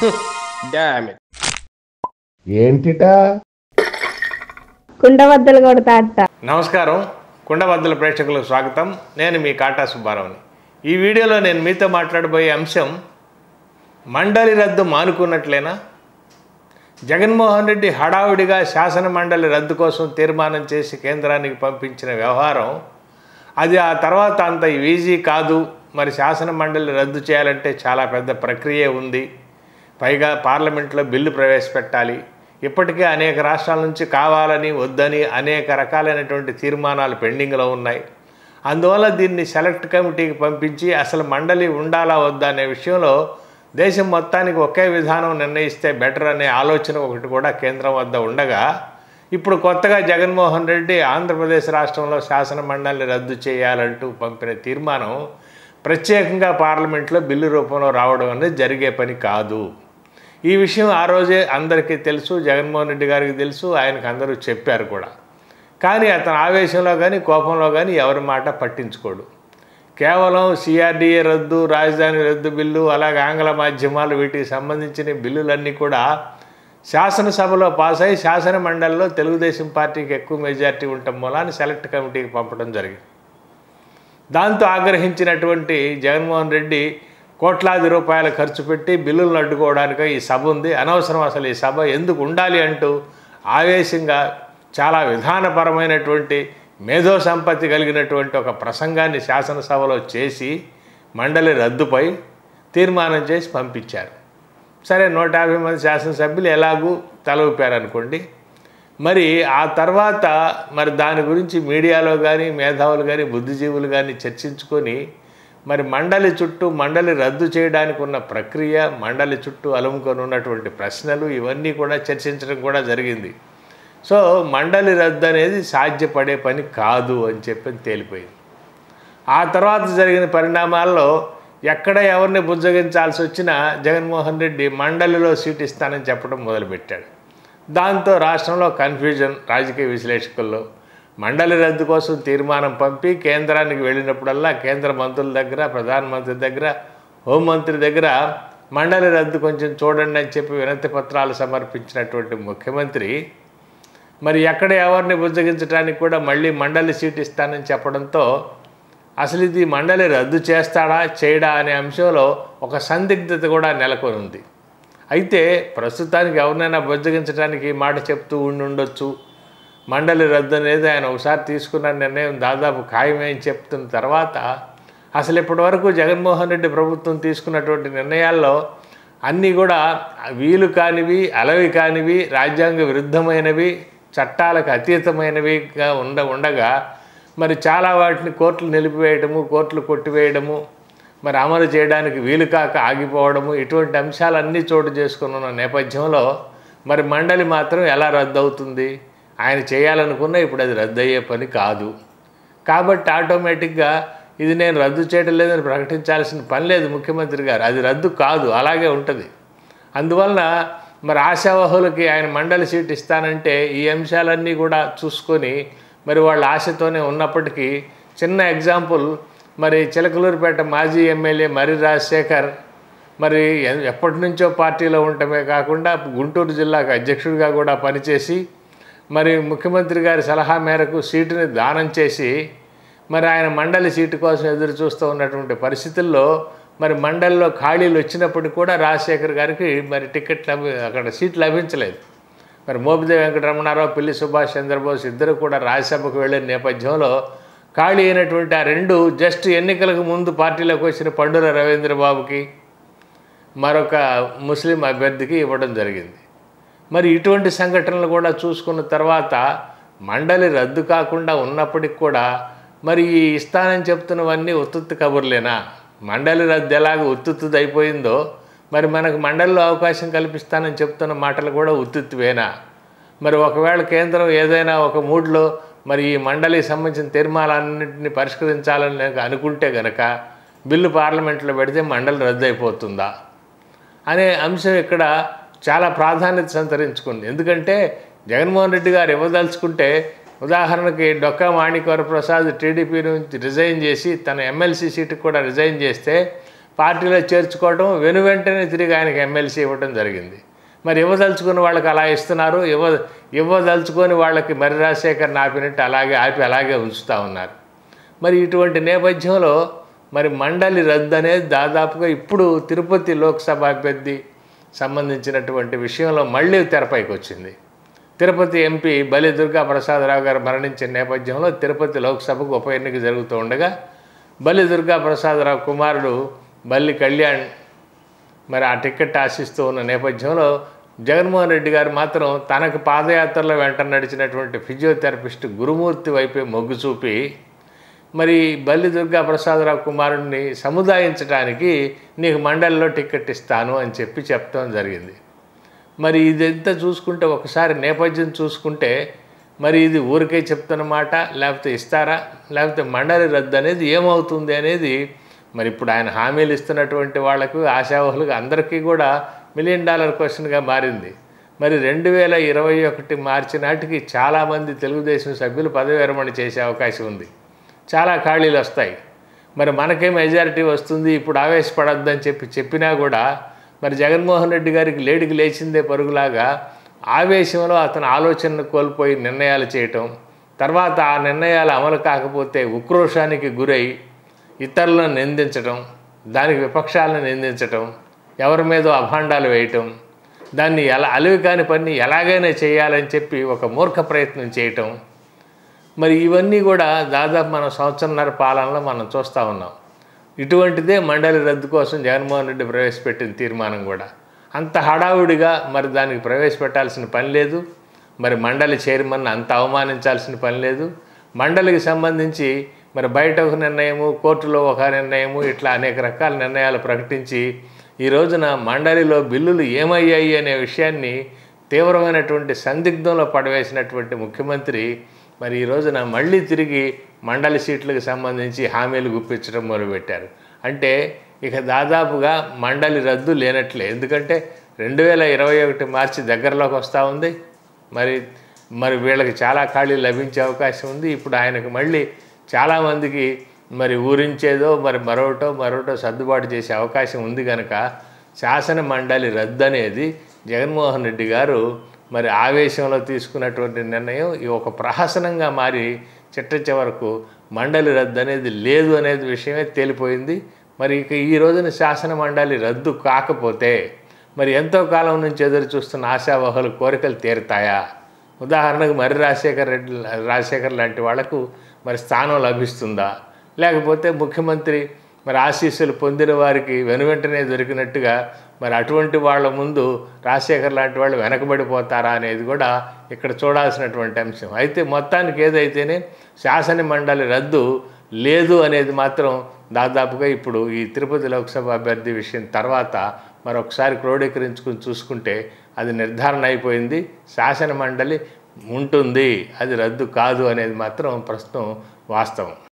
dam ఏంటిటా కుండబద్దలు కొడతా అత్త నమస్కారం కుండబద్దల ప్రేక్షకులకు స్వాగతం నేను మీ కాటా సుబ్బారావుని ఈ వీడియోలో నేను మీతో మాట్లాడబోయే అంశం మండలి రద్దు మానుకున్నట్లేనా జగన్మోహన్ రెడ్డి హడావుడిగా శాసన మండలి రద్దు కోసం తీర్మానం చేసి కేంద్రానికి పంపించిన వ్యవహారం అది ఆ తర్వాత అంత ఈజీ కాదు మరి శాసన మండలి రద్దు చేయాలంటే చాలా పెద్ద ప్రక్రియ ఉంది పైగా పార్లమెంట్లో బిల్లు ప్రవేశపెట్టాలి ఇప్పటికే అనేక రాష్ట్రాల నుంచి కావాలని వద్దని అనేక రకాలైనటువంటి తీర్మానాలు పెండింగ్లో ఉన్నాయి అందువల్ల దీన్ని సెలెక్ట్ కమిటీకి పంపించి అసలు మండలి ఉండాలా వద్దా అనే విషయంలో దేశం మొత్తానికి ఒకే విధానం నిర్ణయిస్తే బెటర్ అనే ఆలోచన ఒకటి కూడా కేంద్రం వద్ద ఉండగా ఇప్పుడు కొత్తగా జగన్మోహన్ రెడ్డి ఆంధ్రప్రదేశ్ రాష్ట్రంలో శాసన మండలిని రద్దు చేయాలంటూ పంపిన తీర్మానం ప్రత్యేకంగా పార్లమెంట్లో బిల్లు రూపంలో రావడం అనేది జరిగే పని కాదు ఈ విషయం ఆ రోజే అందరికీ తెలుసు జగన్మోహన్ రెడ్డి గారికి తెలుసు ఆయనకు అందరూ చెప్పారు కూడా కానీ అతని ఆవేశంలో కానీ కోపంలో కానీ ఎవరి మాట పట్టించుకోడు కేవలం సిఆర్డీఏ రద్దు రాజధాని రద్దు బిల్లు అలాగే ఆంగ్ల మాధ్యమాలు వీటికి సంబంధించిన బిల్లులన్నీ కూడా శాసనసభలో పాస్ అయి శాసన మండలిలో తెలుగుదేశం పార్టీకి ఎక్కువ మెజార్టీ ఉండటం మూలాన్ని సెలెక్ట్ కమిటీకి పంపడం జరిగింది దాంతో ఆగ్రహించినటువంటి జగన్మోహన్ రెడ్డి కోట్లాది రూపాయలు ఖర్చు పెట్టి బిల్లులను అడ్డుకోవడానికి ఈ సభ ఉంది అనవసరం అసలు ఈ సభ ఎందుకు ఉండాలి అంటూ ఆవేశంగా చాలా విధానపరమైనటువంటి మేధో సంపత్తి కలిగినటువంటి ఒక ప్రసంగాన్ని శాసనసభలో చేసి మండలి రద్దుపై తీర్మానం చేసి పంపించారు సరే నూట యాభై మంది శాసనసభ్యులు ఎలాగూ తల ఊపారనుకోండి మరి ఆ తర్వాత మరి దాని గురించి మీడియాలో కానీ మేధావులు కానీ బుద్ధిజీవులు కానీ చర్చించుకొని మరి మండలి చుట్టూ మండలి రద్దు చేయడానికి ఉన్న ప్రక్రియ మండలి చుట్టూ అలుముకొని ఉన్నటువంటి ప్రశ్నలు ఇవన్నీ కూడా చర్చించడం కూడా జరిగింది సో మండలి రద్దు అనేది సాధ్యపడే పని కాదు అని చెప్పి తేలిపోయింది ఆ తర్వాత జరిగిన పరిణామాల్లో ఎక్కడ ఎవరిని బుజ్జగించాల్సి వచ్చినా జగన్మోహన్ రెడ్డి మండలిలో సీట్ ఇస్తానని చెప్పడం మొదలుపెట్టాడు దాంతో రాష్ట్రంలో కన్ఫ్యూజన్ రాజకీయ విశ్లేషకుల్లో మండలి రద్దు కోసం తీర్మానం పంపి కేంద్రానికి వెళ్ళినప్పుడల్లా కేంద్ర మంత్రుల దగ్గర ప్రధానమంత్రి దగ్గర హోంమంత్రి దగ్గర మండలి రద్దు కొంచెం చూడండి అని చెప్పి వినతి పత్రాలు సమర్పించినటువంటి ముఖ్యమంత్రి మరి ఎక్కడ ఎవరిని బుజ్జగించడానికి కూడా మళ్ళీ మండలి సీట్ ఇస్తానని చెప్పడంతో అసలు ఇది మండలి రద్దు చేస్తాడా చేయడా అనే అంశంలో ఒక సందిగ్ధత కూడా నెలకొని ఉంది అయితే ప్రస్తుతానికి ఎవరినైనా బుజ్జగించడానికి ఈ మాట చెప్తూ ఉండి ఉండొచ్చు మండలి రద్దు అనేది ఆయన ఒకసారి తీసుకున్న నిర్ణయం దాదాపు ఖాయమే అని చెప్తున్న తర్వాత అసలు ఇప్పటి వరకు జగన్మోహన్ రెడ్డి ప్రభుత్వం తీసుకున్నటువంటి నిర్ణయాల్లో అన్నీ కూడా వీలు కానివి అలవి కానివి రాజ్యాంగ విరుద్ధమైనవి చట్టాలకు అతీతమైనవిగా ఉండ ఉండగా మరి చాలా వాటిని కోర్టులు నిలిపివేయడము కోర్టులు కొట్టివేయడము మరి అమలు చేయడానికి వీలు కాక ఆగిపోవడము ఇటువంటి అంశాలన్నీ చోటు చేసుకుని ఉన్న నేపథ్యంలో మరి మండలి మాత్రం ఎలా రద్దు అవుతుంది ఆయన చేయాలనుకున్నా ఇప్పుడు అది రద్దు అయ్యే పని కాదు కాబట్టి ఆటోమేటిక్గా ఇది నేను రద్దు చేయడం లేదని ప్రకటించాల్సిన పని లేదు ముఖ్యమంత్రి గారు అది రద్దు కాదు అలాగే ఉంటుంది అందువలన మరి ఆశావహులకి ఆయన మండలి సీట్ ఇస్తానంటే ఈ అంశాలన్నీ కూడా చూసుకొని మరి వాళ్ళ ఆశతోనే ఉన్నప్పటికీ చిన్న ఎగ్జాంపుల్ మరి చిలకలూరుపేట మాజీ ఎమ్మెల్యే మరి రాజశేఖర్ మరి ఎ- ఎప్పటి నుంచో పార్టీలో ఉండటమే కాకుండా గుంటూరు జిల్లాకు అధ్యక్షుడిగా కూడా పనిచేసి మరి ముఖ్యమంత్రి గారి సలహా మేరకు సీటుని దానం చేసి మరి ఆయన మండలి సీటు కోసం ఎదురు చూస్తూ ఉన్నటువంటి పరిస్థితుల్లో మరి మండలిలో ఖాళీలు వచ్చినప్పటికీ కూడా రాజశేఖర్ గారికి మరి టికెట్ లభి అక్కడ సీట్ లభించలేదు మరి మోపిదేవి వెంకటరమణారావు పిల్లి సుభాష్ చంద్రబోస్ ఇద్దరు కూడా రాజ్యసభకు వెళ్ళిన నేపథ్యంలో ఖాళీ అయినటువంటి ఆ రెండు జస్ట్ ఎన్నికలకు ముందు పార్టీలోకి వచ్చిన పండుల రవీంద్రబాబుకి మరొక ముస్లిం అభ్యర్థికి ఇవ్వడం జరిగింది మరి ఇటువంటి సంఘటనలు కూడా చూసుకున్న తర్వాత మండలి రద్దు కాకుండా ఉన్నప్పటికి కూడా మరి ఈ ఇస్తానని చెప్తున్నవన్నీ ఉత్తుత్తి కబుర్లేనా మండలి రద్దు ఎలాగ ఉత్తుత్తుది అయిపోయిందో మరి మనకు మండలిలో అవకాశం కల్పిస్తానని చెప్తున్న మాటలు కూడా ఉత్తుత్తివేనా మరి ఒకవేళ కేంద్రం ఏదైనా ఒక మూడ్లో మరి ఈ మండలికి సంబంధించిన తీర్మానాలన్నింటినీ పరిష్కరించాలని గనక అనుకుంటే గనక బిల్లు పార్లమెంట్లో పెడితే మండలి రద్దు అయిపోతుందా అనే అంశం ఇక్కడ చాలా ప్రాధాన్యత సంతరించుకుంది ఎందుకంటే జగన్మోహన్ రెడ్డి గారు ఇవ్వదలుచుకుంటే ఉదాహరణకి డొక్కా మాణిక్వర ప్రసాద్ టీడీపీ నుంచి రిజైన్ చేసి తన ఎమ్మెల్సీ సీటుకు కూడా రిజైన్ చేస్తే పార్టీలో చేర్చుకోవడం వెను వెంటనే తిరిగి ఆయనకి ఎమ్మెల్సీ ఇవ్వడం జరిగింది మరి ఇవ్వదలుచుకున్న వాళ్ళకి అలా ఇస్తున్నారు ఇవ్వ ఇవ్వదలుచుకొని వాళ్ళకి మరి రాజశేఖర్ ఆపినట్టు అలాగే ఆపి అలాగే ఉంచుతూ ఉన్నారు మరి ఇటువంటి నేపథ్యంలో మరి మండలి రద్దు అనేది దాదాపుగా ఇప్పుడు తిరుపతి లోక్సభ అభ్యర్థి సంబంధించినటువంటి విషయంలో మళ్ళీ తెరపైకి వచ్చింది తిరుపతి ఎంపీ బలి దుర్గా ప్రసాదరావు గారు మరణించిన నేపథ్యంలో తిరుపతి లోక్సభకు ఉప ఎన్నిక జరుగుతూ ఉండగా బలి దుర్గా ప్రసాదరావు కుమారుడు బల్లి కళ్యాణ్ మరి ఆ టికెట్ ఆశిస్తూ ఉన్న నేపథ్యంలో జగన్మోహన్ రెడ్డి గారు మాత్రం తనకు పాదయాత్రలో వెంట నడిచినటువంటి ఫిజియోథెరపిస్ట్ గురుమూర్తి వైపే మొగ్గు చూపి మరి బల్లి దుర్గా ప్రసాదరావు కుమారుడిని సముదాయించడానికి నీకు మండలిలో టికెట్ ఇస్తాను అని చెప్పి చెప్పడం జరిగింది మరి ఇదంతా చూసుకుంటే ఒకసారి నేపథ్యం చూసుకుంటే మరి ఇది ఊరికే చెప్తున్నమాట లేకపోతే ఇస్తారా లేకపోతే మండలి రద్దు అనేది ఏమవుతుంది అనేది మరి ఇప్పుడు ఆయన హామీలు ఇస్తున్నటువంటి వాళ్ళకు ఆశావహులకు అందరికీ కూడా మిలియన్ డాలర్ క్వశ్చన్గా మారింది మరి రెండు వేల ఇరవై ఒకటి మార్చి నాటికి చాలామంది తెలుగుదేశం సభ్యులు పదవి విరమణ చేసే అవకాశం ఉంది చాలా ఖాళీలు వస్తాయి మరి మనకే మెజారిటీ వస్తుంది ఇప్పుడు ఆవేశపడొద్దని చెప్పి చెప్పినా కూడా మరి జగన్మోహన్ రెడ్డి గారికి లేడికి లేచిందే పరుగులాగా ఆవేశంలో అతను ఆలోచనను కోల్పోయి నిర్ణయాలు చేయటం తర్వాత ఆ నిర్ణయాలు అమలు కాకపోతే ఉక్రోషానికి గురై ఇతరులను నిందించటం దానికి విపక్షాలను నిందించటం ఎవరి మీదో అభాండాలు వేయటం దాన్ని ఎలా అలివి కాని పని ఎలాగైనా చేయాలని చెప్పి ఒక మూర్ఖ ప్రయత్నం చేయటం మరి ఇవన్నీ కూడా దాదాపు మన సంవత్సరంన్నర పాలనలో మనం చూస్తూ ఉన్నాం ఇటువంటిదే మండలి రద్దు కోసం జగన్మోహన్ రెడ్డి ప్రవేశపెట్టిన తీర్మానం కూడా అంత హడావుడిగా మరి దానికి ప్రవేశపెట్టాల్సిన పని లేదు మరి మండలి చైర్మన్ అంత అవమానించాల్సిన పని లేదు మండలికి సంబంధించి మరి బయట ఒక నిర్ణయము కోర్టులో ఒక నిర్ణయము ఇట్లా అనేక రకాల నిర్ణయాలు ప్రకటించి ఈ రోజున మండలిలో బిల్లులు ఏమయ్యాయి అనే విషయాన్ని తీవ్రమైనటువంటి సందిగ్ధంలో పడవేసినటువంటి ముఖ్యమంత్రి మరి ఈ రోజున మళ్ళీ తిరిగి మండలి సీట్లకు సంబంధించి హామీలు గుప్పించడం మొదలుపెట్టారు అంటే ఇక దాదాపుగా మండలి రద్దు లేనట్లే ఎందుకంటే రెండు వేల ఇరవై ఒకటి మార్చి దగ్గరలోకి వస్తూ ఉంది మరి మరి వీళ్ళకి చాలా ఖాళీ లభించే అవకాశం ఉంది ఇప్పుడు ఆయనకు మళ్ళీ చాలామందికి మరి ఊరించేదో మరి మరొకటో మరొకటో సర్దుబాటు చేసే అవకాశం ఉంది కనుక శాసన మండలి రద్దు అనేది జగన్మోహన్ రెడ్డి గారు మరి ఆవేశంలో తీసుకున్నటువంటి నిర్ణయం ఈ ఒక ప్రహసనంగా మారి చిట్ట చివరకు మండలి రద్దు అనేది లేదు అనేది విషయమే తేలిపోయింది మరి ఇక ఈ రోజున శాసన మండలి రద్దు కాకపోతే మరి ఎంతో కాలం నుంచి ఎదురు చూస్తున్న ఆశావహుల కోరికలు తీరుతాయా ఉదాహరణకు మరి రాజశేఖర్ రెడ్డి రాజశేఖర్ లాంటి వాళ్లకు మరి స్థానం లభిస్తుందా లేకపోతే ముఖ్యమంత్రి మరి ఆశీస్సులు పొందిన వారికి వెనువెంటనే దొరికినట్టుగా మరి అటువంటి వాళ్ళ ముందు రాజశేఖర్ లాంటి వాళ్ళు వెనకబడిపోతారా అనేది కూడా ఇక్కడ చూడాల్సినటువంటి అంశం అయితే మొత్తానికి ఏదైతేనే శాసన మండలి రద్దు లేదు అనేది మాత్రం దాదాపుగా ఇప్పుడు ఈ తిరుపతి లోక్సభ అభ్యర్థి విషయం తర్వాత మరొకసారి క్రోడీకరించుకుని చూసుకుంటే అది నిర్ధారణ అయిపోయింది శాసన మండలి ఉంటుంది అది రద్దు కాదు అనేది మాత్రం ప్రస్తుతం వాస్తవం